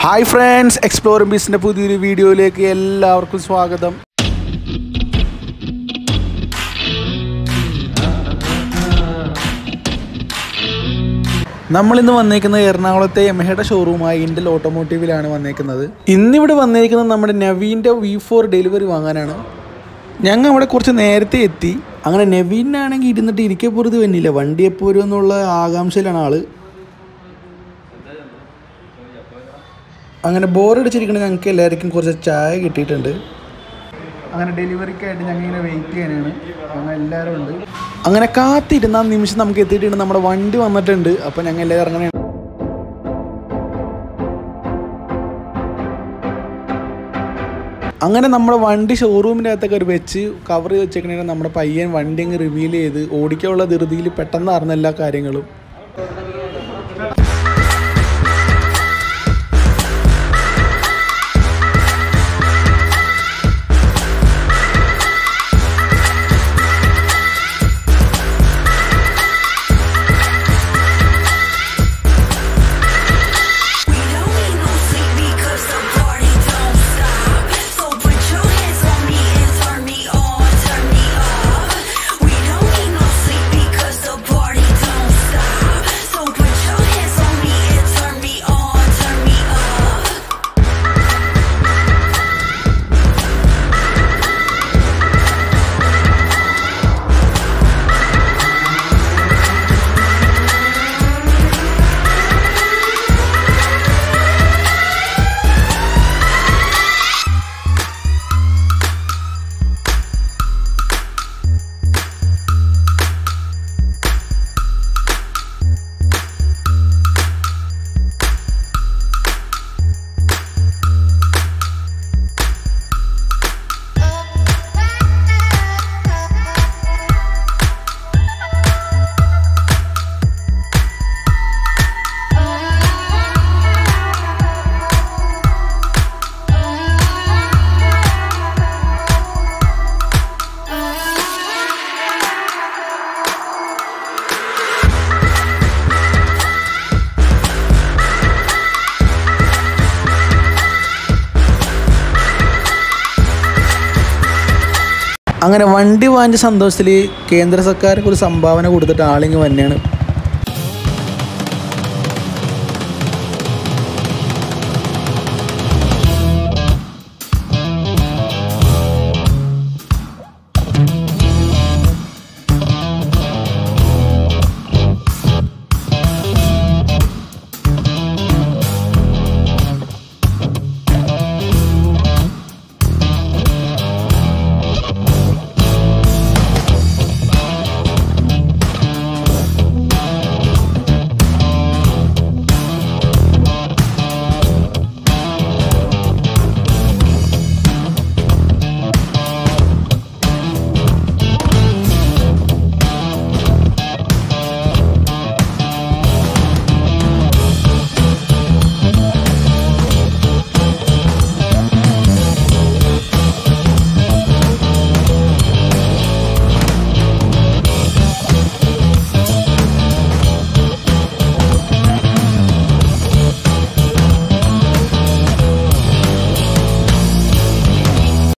Hi friends explore ബീസിൻ്റെ പുതിയൊരു വീഡിയോയിലേക്ക് എല്ലാവർക്കും സ്വാഗതം നമ്മളിന്ന് വന്നേക്കുന്നത് എറണാകുളത്തെ എമഹയുടെ ഷോറൂമായ ഇൻഡൽ ഓട്ടോമോട്ടീവിലാണ് വന്നേക്കുന്നത് ഇന്നിവിടെ വന്നേക്കുന്നത് നമ്മുടെ നവീൻ്റെ വി ഫോർ ഡെലിവറി വാങ്ങാനാണ് ഞങ്ങൾ അവിടെ കുറച്ച് നേരത്തെ എത്തി അങ്ങനെ നവീനാണെങ്കിൽ ഇരുന്നിട്ട് ഇരിക്കെ പുറത്ത് വന്നില്ല വണ്ടി എപ്പോൾ വരും എന്നുള്ള ആകാംക്ഷയിലാണ് ആള് അങ്ങനെ ബോറടിച്ചിരിക്കണ ഞങ്ങൾക്ക് എല്ലാവർക്കും കുറച്ച് ചായ കിട്ടിയിട്ടുണ്ട് അങ്ങനെ ഡെലിവറിക്കായിട്ട് ഞങ്ങൾ ഇങ്ങനെ വെയിറ്റ് ചെയ്യാനാണ് ഞങ്ങൾ എല്ലാവരും ഉണ്ട് അങ്ങനെ കാത്തിരുന്ന ആ നിമിഷം നമുക്ക് എത്തിയിട്ടുണ്ട് നമ്മുടെ വണ്ടി വന്നിട്ടുണ്ട് അപ്പോൾ ഞങ്ങൾ എല്ലാവരും ഇറങ്ങണേ അങ്ങനെ നമ്മുടെ വണ്ടി ഷോറൂമിൻ്റെ അകത്തൊക്കെ ഒരു വെച്ച് കവർ ചെയ്ത് വെച്ചേക്കണേ നമ്മുടെ പയ്യൻ വണ്ടി അങ്ങ് റിവീൽ ചെയ്ത് ഓടിക്കാനുള്ള ധൃതിയിൽ പെട്ടെന്ന് അറിഞ്ഞ എല്ലാ കാര്യങ്ങളും We don't need no sleep because the party don't stop. So put your hands on me and turn me on, turn me up. We don't need no sleep because the party don't stop. So put your hands on me and turn me on, turn me up. അങ്ങനെ വണ്ടി വാങ്ങിച്ച സന്തോഷത്തിൽ കേന്ദ്ര സർക്കാർക്ക് ഒരു സംഭാവന കൊടുത്തിട്ട് ആളിങ്ങ് തന്നെയാണ്